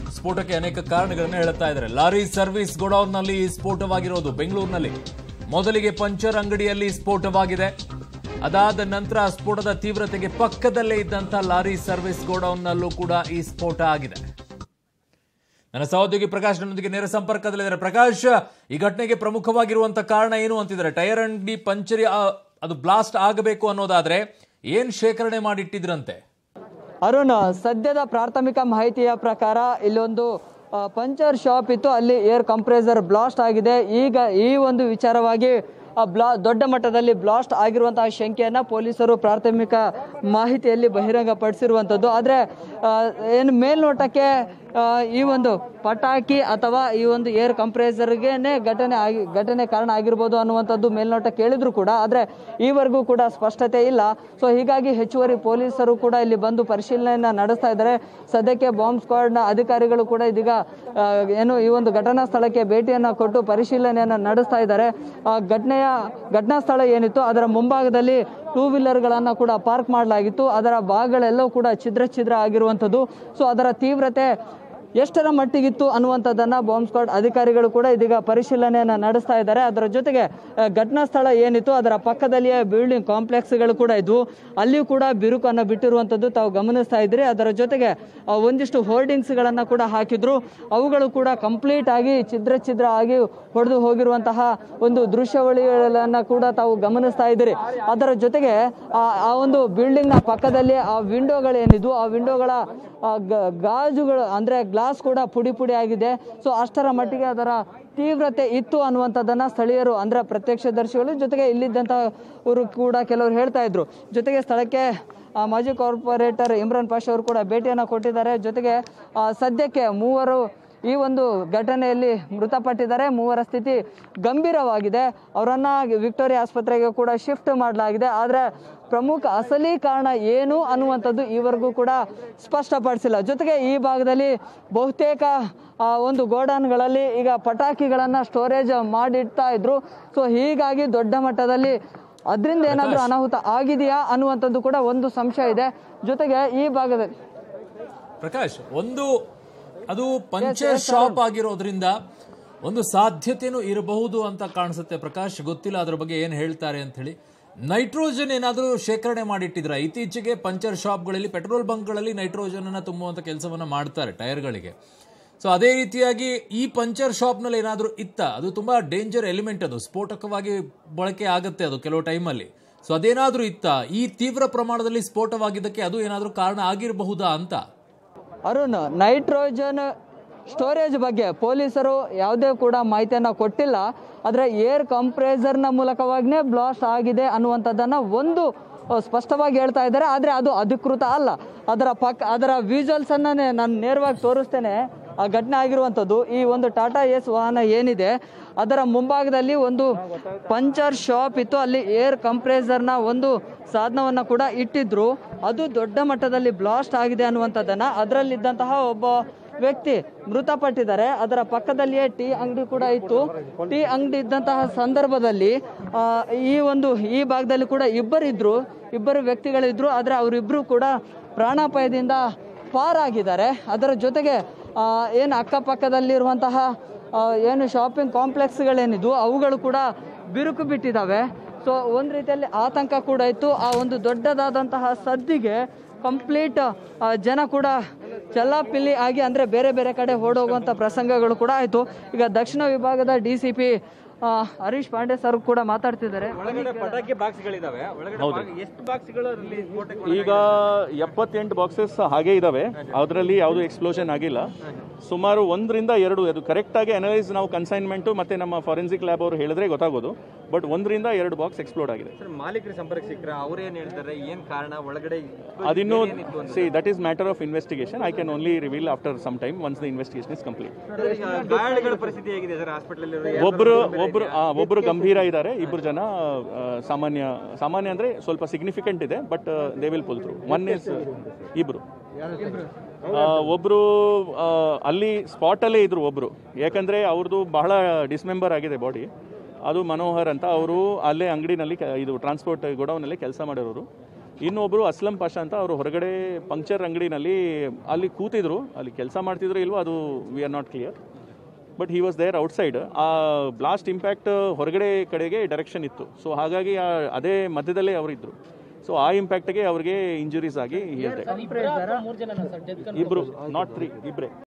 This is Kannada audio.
ಸ್ಫೋಟಕ್ಕೆ ಅನೇಕ ಕಾರಣಗಳನ್ನು ಹೇಳುತ್ತಾ ಇದ್ದಾರೆ ಲಾರಿ ಸರ್ವಿಸ್ ಗೋಡೌನ್ನಲ್ಲಿ ಈ ಸ್ಫೋಟವಾಗಿರೋದು ಬೆಂಗಳೂರಿನಲ್ಲಿ ಮೊದಲಿಗೆ ಪಂಚರ್ ಅಂಗಡಿಯಲ್ಲಿ ಸ್ಫೋಟವಾಗಿದೆ ಅದಾದ ನಂತರ ಸ್ಫೋಟದ ತೀವ್ರತೆಗೆ ಪಕ್ಕದಲ್ಲೇ ಇದ್ದಂಥ ಲಾರಿ ಸರ್ವಿಸ್ ಗೋಡೌನ್ನಲ್ಲೂ ಕೂಡ ಈ ಸ್ಫೋಟ ಆಗಿದೆ ನನ್ನ ಸಹೋದ್ಯೋಗಿ ಪ್ರಕಾಶ್ ನನ್ನೊಂದಿಗೆ ನೇರ ಸಂಪರ್ಕದಲ್ಲಿದ್ದಾರೆ ಪ್ರಕಾಶ್ ಈ ಘಟನೆಗೆ ಪ್ರಮುಖವಾಗಿರುವಂತ ಕಾರಣ ಏನು ಅಂತಿದ್ದಾರೆ ಟೈರ್ ಅಂಗಡಿ ಪಂಚರಿ ಆ, ಅದು ಬ್ಲಾಸ್ಟ್ ಆಗಬೇಕು ಅನ್ನೋದಾದ್ರೆ ಏನ್ ಶೇಖರಣೆ ಮಾಡಿಟ್ಟಿದ್ರಂತೆ ಅರುಣ್ ಸದ್ಯದ ಪ್ರಾಥಮಿಕ ಮಾಹಿತಿಯ ಪ್ರಕಾರ ಇಲ್ಲೊಂದು ಆ, ಪಂಚರ್ ಶಾಪ್ ಇತ್ತು ಅಲ್ಲಿ ಏರ್ ಕಂಪ್ರೆಸರ್ ಬ್ಲಾಸ್ಟ್ ಆಗಿದೆ ಈಗ ಈ ಒಂದು ವಿಚಾರವಾಗಿ ಆ ಬ್ಲಾ ದೊಡ್ಡ ಮಟ್ಟದಲ್ಲಿ ಬ್ಲಾಸ್ಟ್ ಆಗಿರುವಂತಹ ಶಂಕೆಯನ್ನ ಪೊಲೀಸರು ಪ್ರಾಥಮಿಕ ಮಾಹಿತಿಯಲ್ಲಿ ಬಹಿರಂಗಪಡಿಸಿರುವಂಥದ್ದು ಆದರೆ ಏನು ಮೇಲ್ನೋಟಕ್ಕೆ ಆ, ಈ ಒಂದು ಪಟಾಕಿ ಅಥವಾ ಈ ಒಂದು ಏರ್ ಕಂಪ್ರೆಸರ್ಗೆನೆ ಘಟನೆ ಆಗಿ ಘಟನೆ ಕಾರಣ ಆಗಿರ್ಬೋದು ಅನ್ನುವಂಥದ್ದು ಮೇಲ್ನೋಟ ಕೇಳಿದ್ರು ಕೂಡ ಆದರೆ ಈವರೆಗೂ ಕೂಡ ಸ್ಪಷ್ಟತೆ ಇಲ್ಲ ಸೊ ಹೀಗಾಗಿ ಹೆಚ್ಚುವರಿ ಪೊಲೀಸರು ಕೂಡ ಇಲ್ಲಿ ಬಂದು ಪರಿಶೀಲನೆಯನ್ನ ನಡೆಸ್ತಾ ಇದ್ದಾರೆ ಸದ್ಯಕ್ಕೆ ಬಾಂಬ್ ಸ್ಕ್ವಾಡ್ನ ಅಧಿಕಾರಿಗಳು ಕೂಡ ಇದೀಗ ಆ, ಏನು ಈ ಒಂದು ಘಟನಾ ಸ್ಥಳಕ್ಕೆ ಭೇಟಿಯನ್ನ ಕೊಟ್ಟು ಪರಿಶೀಲನೆಯನ್ನ ನಡೆಸ್ತಾ ಇದ್ದಾರೆ ಆ, ಘಟನೆಯ ಘಟನಾ ಸ್ಥಳ ಏನಿತ್ತು ಅದರ ಮುಂಭಾಗದಲ್ಲಿ ಟೂ ವೀಲರ್ಗಳನ್ನು ಕೂಡ ಪಾರ್ಕ್ ಮಾಡಲಾಗಿತ್ತು ಅದರ ಭಾಗಗಳೆಲ್ಲವೂ ಕೂಡ ಛಿದ್ರ ಛಿದ್ರ ಆಗಿರುವಂಥದ್ದು ಸೊ ಅದರ ತೀವ್ರತೆ ಎಷ್ಟರ ಮಟ್ಟಿಗಿತ್ತು ಅನ್ನುವಂಥದ್ದನ್ನ ಬಾಂಬ್ ಸ್ಕ್ವಾಡ್ ಅಧಿಕಾರಿಗಳು ಕೂಡ ಇದೀಗ ಪರಿಶೀಲನೆಯನ್ನ ನಡೆಸ್ತಾ ಇದ್ದಾರೆ ಅದರ ಜೊತೆಗೆ ಆ, ಘಟನಾ ಸ್ಥಳ ಏನಿತ್ತು ಅದರ ಪಕ್ಕದಲ್ಲಿಯೇ ಬಿಲ್ಡಿಂಗ್ ಕಾಂಪ್ಲೆಕ್ಸ್ಗಳು ಕೂಡ ಇದ್ವು ಅಲ್ಲಿಯೂ ಕೂಡ ಬಿರುಕನ್ನು ಬಿಟ್ಟಿರುವಂಥದ್ದು ತಾವು ಗಮನಿಸ್ತಾ ಇದ್ರಿ ಅದರ ಜೊತೆಗೆ ಆ, ಒಂದಿಷ್ಟು ಹೋರ್ಡಿಂಗ್ಸ್ಗಳನ್ನು ಕೂಡ ಹಾಕಿದ್ರು ಅವುಗಳು ಕೂಡ ಕಂಪ್ಲೀಟ್ ಆಗಿ ಛಿದ್ರ ಛಿದ್ರ ಆಗಿ ಹೊಡೆದು ಹೋಗಿರುವಂತಹ ಒಂದು ದೃಶ್ಯಾವಳಿಗಳನ್ನ ಕೂಡ ತಾವು ಗಮನಿಸ್ತಾ ಇದ್ದೀರಿ ಅದರ ಜೊತೆಗೆ ಆ ಆ ಒಂದು ಬಿಲ್ಡಿಂಗ್ನ ಪಕ್ಕದಲ್ಲಿ ಆ ವಿಂಡೋಗಳೇನಿದ್ವು ಆ ವಿಂಡೋಗಳ ಆ ಗ- ಗಾಜುಗಳು ಅಂದ್ರೆ ಗ್ಲಾಸ್ ಕೂಡ ಪುಡಿ ಪುಡಿ ಆಗಿದೆ ಸೊ ಅಷ್ಟರ ಮಟ್ಟಿಗೆ ಅದರ ತೀವ್ರತೆ ಇತ್ತು ಅನ್ನುವಂಥದ್ದನ್ನ ಸ್ಥಳೀಯರು ಅಂದ್ರೆ ಪ್ರತ್ಯಕ್ಷದರ್ಶಿಗಳು ಜೊತೆಗೆ ಇಲ್ಲಿದ್ದಂಥವರು ಕೂಡ ಕೆಲವರು ಹೇಳ್ತಾ ಇದ್ರು ಜೊತೆಗೆ ಸ್ಥಳಕ್ಕೆ ಆ, ಮಾಜಿ ಕಾರ್ಪೊರೇಟರ್ ಇಮ್ರಾನ್ ಪಾಷಾ ಅವರು ಕೂಡ ಭೇಟಿಯನ್ನು ಕೊಟ್ಟಿದ್ದಾರೆ ಜೊತೆಗೆ ಆ, ಸದ್ಯಕ್ಕೆ ಮೂವರು ಈ ಒಂದು ಘಟನೆಯಲ್ಲಿ ಮೃತಪಟ್ಟಿದ್ದಾರೆ ಮೂವರ ಸ್ಥಿತಿ ಗಂಭೀರವಾಗಿದೆ ಅವರನ್ನ ವಿಕ್ಟೋರಿಯಾ ಆಸ್ಪತ್ರೆಗೆ ಕೂಡ ಶಿಫ್ಟ್ ಮಾಡಲಾಗಿದೆ ಆದರೆ ಪ್ರಮುಖ ಅಸಲಿ ಕಾರಣ ಏನು ಅನ್ನುವಂಥದ್ದು ಈವರೆಗೂ ಕೂಡ ಸ್ಪಷ್ಟಪಡಿಸಿಲ್ಲ ಜೊತೆಗೆ ಈ ಭಾಗದಲ್ಲಿ ಬಹುತೇಕ ಆ, ಒಂದು ಗೋಡಾನ್ಗಳಲ್ಲಿ ಈಗ ಪಟಾಕಿಗಳನ್ನು ಸ್ಟೋರೇಜ್ ಮಾಡಿಡ್ತಾ ಇದ್ರು ಸೊ ಹೀಗಾಗಿ ದೊಡ್ಡ ಮಟ್ಟದಲ್ಲಿ ಅದರಿಂದ ಏನಾದರೂ ಅನಾಹುತ ಆಗಿದೆಯಾ ಅನ್ನುವಂಥದ್ದು ಕೂಡ ಒಂದು ಸಂಶಯ ಇದೆ ಜೊತೆಗೆ ಈ ಭಾಗದಲ್ಲಿ ಪ್ರಕಾಶ್ ಒಂದು ಅದು ಪಂಚರ್ ಶಾಪ್ ಆಗಿರೋದ್ರಿಂದ ಒಂದು ಸಾಧ್ಯತೆನೂ ಇರಬಹುದು ಅಂತ ಕಾಣಿಸುತ್ತೆ ಪ್ರಕಾಶ್ ಗೊತ್ತಿಲ್ಲ ಅದ್ರ ಬಗ್ಗೆ ಏನ್ ಹೇಳ್ತಾರೆ ಅಂತ ಹೇಳಿ ನೈಟ್ರೋಜನ್ ಏನಾದರೂ ಶೇಖರಣೆ ಮಾಡಿಟ್ಟಿದ್ರ ಇತ್ತೀಚೆಗೆ ಪಂಚರ್ ಶಾಪ್ಗಳಲ್ಲಿ ಪೆಟ್ರೋಲ್ ಬಂಕ್ಗಳಲ್ಲಿ ನೈಟ್ರೋಜನ್ ಅನ್ನ ತುಂಬುವಂತ ಕೆಲಸವನ್ನ ಮಾಡ್ತಾರೆ ಟೈರ್ಗಳಿಗೆ ಸೊ ಅದೇ ರೀತಿಯಾಗಿ ಈ ಪಂಚರ್ ಶಾಪ್ನಲ್ಲಿ ಏನಾದರೂ ಇತ್ತ ಅದು ತುಂಬಾ ಡೇಂಜರ್ ಎಲಿಮೆಂಟ್ ಅದು ಸ್ಫೋಟಕವಾಗಿ ಬಳಕೆ ಆಗುತ್ತೆ ಅದು ಕೆಲವು ಟೈಮಲ್ಲಿ ಸೊ ಅದೇನಾದರೂ ಇತ್ತ ಈ ತೀವ್ರ ಪ್ರಮಾಣದಲ್ಲಿ ಸ್ಫೋಟವಾಗಿದ್ದಕ್ಕೆ ಅದು ಏನಾದರೂ ಕಾರಣ ಆಗಿರಬಹುದಾ ಅಂತ ಅರುಣ್ ನೈಟ್ರೋಜನ್ ಸ್ಟೋರೇಜ್ ಬಗ್ಗೆ ಪೊಲೀಸರು ಯಾವುದೇ ಕೂಡ ಮಾಹಿತಿಯನ್ನು ಕೊಟ್ಟಿಲ್ಲ ಆದರೆ ಏರ್ ಕಂಪ್ರೆಸರ್ನ ಮೂಲಕವಾಗಿಯೇ ಬ್ಲಾಸ್ಟ್ ಆಗಿದೆ ಅನ್ನುವಂಥದ್ದನ್ನು ಒಂದು ಅ, ಸ್ಪಷ್ಟವಾಗಿ ಹೇಳ್ತಾ ಇದ್ದಾರೆ ಆದರೆ ಅದು ಅಧಿಕೃತ ಅಲ್ಲ ಅದರ ಪಕ್ಕ ಅದರ ವಿಜುವಲ್ಸನ್ನು ನಾನು ನೇರವಾಗಿ ತೋರಿಸ್ತೇನೆ ಆ ಘಟನೆ ಆಗಿರುವಂಥದ್ದು ಈ ಒಂದು ಟಾಟಾ ಎಸ್ ವಾಹನ ಏನಿದೆ ಅದರ ಮುಂಭಾಗದಲ್ಲಿ ಒಂದು ಪಂಚರ್ ಶಾಪ್ ಇತ್ತು ಅಲ್ಲಿ ಏರ್ ಕಂಪ್ರೆಸರ್ನ ಒಂದು ಸಾಧನವನ್ನು ಕೂಡ ಇಟ್ಟಿದ್ರು ಅದು ದೊಡ್ಡ ಮಟ್ಟದಲ್ಲಿ ಬ್ಲಾಸ್ಟ್ ಆಗಿದೆ ಅನ್ನುವಂಥದ್ದನ್ನ ಅದರಲ್ಲಿದ್ದಂತಹ ಒಬ್ಬ ವ್ಯಕ್ತಿ ಮೃತಪಟ್ಟಿದ್ದಾರೆ ಅದರ ಪಕ್ಕದಲ್ಲಿಯೇ ಟೀ ಅಂಗಡಿ ಕೂಡ ಇತ್ತು ಟೀ ಅಂಗಡಿ ಇದ್ದಂತಹ ಸಂದರ್ಭದಲ್ಲಿ ಆ, ಈ ಒಂದು ಈ ಭಾಗದಲ್ಲಿ ಕೂಡ ಇಬ್ಬರಿದ್ರು ಇಬ್ಬರು ವ್ಯಕ್ತಿಗಳಿದ್ರು ಆದರೆ ಅವರಿಬ್ಬರು ಕೂಡ ಪ್ರಾಣಾಪಾಯದಿಂದ ಪಾರಾಗಿದ್ದಾರೆ ಅದರ ಜೊತೆಗೆ ಆ, ಏನು ಅಕ್ಕಪಕ್ಕದಲ್ಲಿರುವಂತಹ ಆ, ಏನು ಶಾಪಿಂಗ್ ಕಾಂಪ್ಲೆಕ್ಸ್ಗಳೇನಿದ್ವು ಅವುಗಳು ಕೂಡ ಬಿರುಕು ಬಿಟ್ಟಿದ್ದಾವೆ ಸೊ ಒಂದು ರೀತಿಯಲ್ಲಿ ಆತಂಕ ಕೂಡ ಇತ್ತು ಆ ಒಂದು ದೊಡ್ಡದಾದಂತಹ ಸದ್ದಿಗೆ ಕಂಪ್ಲೀಟ್ ಜನ ಕೂಡ ಚಲ್ಲಾಪಿಲ್ಲಿ ಆಗಿ ಅಂದರೆ ಬೇರೆ ಬೇರೆ ಕಡೆ ಓಡೋಗುವಂಥ ಪ್ರಸಂಗಗಳು ಕೂಡ ಆಯಿತು ಈಗ ದಕ್ಷಿಣ ವಿಭಾಗದ D C P Harish Pandey sir ಕೂಡ ಮಾತಾಡ್ತಿದ್ದಾರೆ ಒಳಗಡೆ ಪಟಾಕಿ ಬಾಕ್ಸ್ಗಳಿದಾವೆ ಒಳಗಡೆ ಬಾಕ್ಸ್- ಎಷ್ಟು ಬಾಕ್ಸ್ಗಳು ಅಲ್ಲಿ ಸ್ಫೋಟಕ್ಕೆ ಈಗ ಎಪ್ಪತ್ತೆಂಟು ಬಾಕ್ಸಸ್ ಹಾಗೆ ಇದಾವೆ ಅದರಲ್ಲಿ ಯಾವುದು ಎಕ್ಸ್ಪ್ಲೋಷನ್ ಆಗಿಲ್ಲ ಸುಮಾರು ಒಂದರಿಂದ ಎರಡು ಅದು ಕರೆಕ್ಟಾಗಿ ಅನಲೈಸ್ ನಾವು ಕನ್ಸೈನ್ಮೆಂಟು ಮತ್ತೆ ನಮ್ಮ ಫಾರೆನ್ಸಿಕ್ ಲ್ಯಾಬ್ ಅವರು ಹೇಳಿದ್ರೆ ಗೊತ್ತಾಗೋದು ಬಟ್ ಒಂದರಿಂದ ಎರಡು ಬಾಕ್ಸ್ ಎಕ್ಸ್ಪ್ಲೋಡ್ ಆಗಿದೆ ಸರ್ ಮಾಲೀಕರ ಸಂಪರ್ಕ ಸಿಕ್ಕರ ಅವ್ರು ಏನ್ ಹೇಳ್ತಾರೆ ಏನ್ ಕಾರಣ ಒಳಗಡೆ ಅದಿನ್ನೂ ಏನಿತ್ತು ಅಂತ? See that is matter of investigation I can only reveal after some time once the investigation is complete sir, ಈಗ ಗಾಯಾಳುಗಳ ಪರಿಸ್ಥಿತಿ ಹೇಗಿದೆ ಸರ್ ಹಾಸ್ಪಿಟಲ್ ಒಬ್ರು ಒಬ್ರು ಆ, ಒಬ್ರು ಗಂಭೀರ ಇದ್ದಾರೆ ಇಬ್ರು ಜನ ಆ, ಸಾಮಾನ್ಯ ಸಾಮಾನ್ಯ ಅಂದ್ರೆ ಸ್ವಲ್ಪ ಸಿಗ್ನಿಫಿಕೆಂಟ್ ಇದೆ but they will pull through one is ಇಬ್ರು ಆ, ಒಬ್ರು ಆ, ಅಲ್ಲಿ ಸ್ಪಾಟ್ ಅಲ್ಲೇ ಇದ್ರು ಒಬ್ರು ಯಾಕಂದ್ರೆ ಅವ್ರದ್ದು ಬಹಳ ಡಿಸ್ಮೆಂಬರ್ ಆಗಿದೆ ಬಾಡಿ ಅದು ಮನೋಹರ್ ಅಂತ ಅವರು ಅಲ್ಲೇ ಅಂಗಡಿನಲ್ಲಿ ಕೆ- ಇದು ಟ್ರಾನ್ಸ್ಪೋರ್ಟ್ ಗೋಡೌನಲ್ಲಿ ಕೆಲಸ ಮಾಡಿರೋರು ಇನ್ನೊಬ್ರು ಅಸ್ಲಂ ಪಾಷಾ ಅಂತ ಅವರು ಹೊರಗಡೆ ಪಂಕ್ಚರ್ ಅಂಗಡಿನಲ್ಲಿ ಅಲ್ಲಿ ಕೂತಿದ್ರು ಅಲ್ಲಿ ಕೆಲಸ ಮಾಡ್ತಿದ್ರು ಇಲ್ವೋ ಅದು we are not clear but he was there outside ಆ ಬ್ಲಾಸ್ಟ್ ಇಂಪ್ಯಾಕ್ಟ್ ಹೊರಗಡೆ ಕಡೆಗೆ ಡೈರೆಕ್ಷನ್ ಇತ್ತು ಸೊ ಹಾಗಾಗಿ ಆ- ಅದೇ ಮಧ್ಯದಲ್ಲೇ ಅವರಿದ್ರು ಸೊ ಆ ಇಂಪ್ಯಾಕ್ಟ್ಗೆ ಅವ್ರಿಗೆ ಇಂಜುರೀಸ್ ಆಗಿ ಹೇಳ್ತೆ ಇಬ್ರು ನಾಟ್ ತ್ರೀ ಇಬ್ರೇ